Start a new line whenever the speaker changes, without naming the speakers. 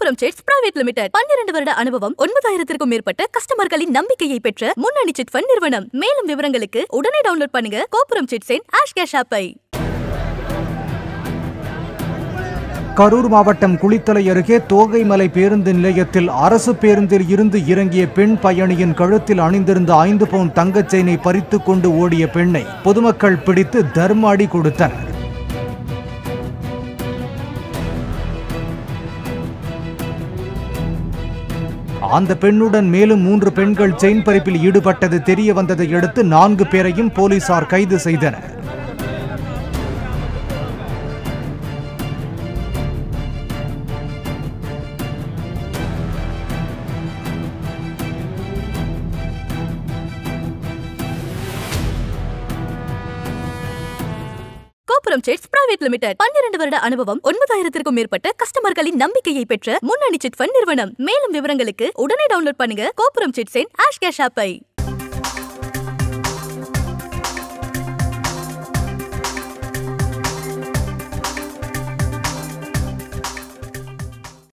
கோபுரம் chits private limited பன்னிரண்டு வருட அனுபவம் ஒன்பதாயிரத்திற்கும் மேற்பட்ட கஸ்டமர்களின் நம்பிக்கையை பெற்ற முன்னணி சிட் ஃபண்ட் நிறுவனம் மேலும் விவரங்களுக்கு உடனே டவுன்லோட் பண்ணுங்க கோபுரம் சிட்ஸின் ஆஷ் கேஷ் ஆப்பை
கரூர் மாவட்டம் குளித்தலை அருகே தோகைமலை பேருந்து நிலையத்தில் அரசு பேருந்தில் இருந்து இறங்கிய பெண் பயணியின் கழுத்தில் அணிந்திருந்த ஐந்து பவுன் தங்கச் செயினை பறித்துக் கொண்டு ஓடிய பெண்ணை பொதுமக்கள் பிடித்து தர்ம அடி கொடுத்தனர் அந்த பெண்ணுடன் மேலும் மூன்று பெண்கள் செயின் பறிப்பில் ஈடுபட்டது தெரிய வந்ததை அடுத்து நான்கு பேரையும் போலீசார் கைது செய்தனர்
கோபுரம் சிட்ஸ் பிரைவேட் லிமிடெட் பன்னிரண்டு வருட அனுபவம் ஒன்பதாயிரத்திற்கும் மேற்பட்ட கஸ்டமர்களின் நம்பிக்கையை பெற்ற முன்னணி சிட் ஃபண்ட் நிறுவனம் மேலும் விவரங்களுக்கு உடனே டவுன்லோட் பண்ணுங்க கோபுரம் சிட்ஸின் ஆஷ் கேஷ் ஆப்பை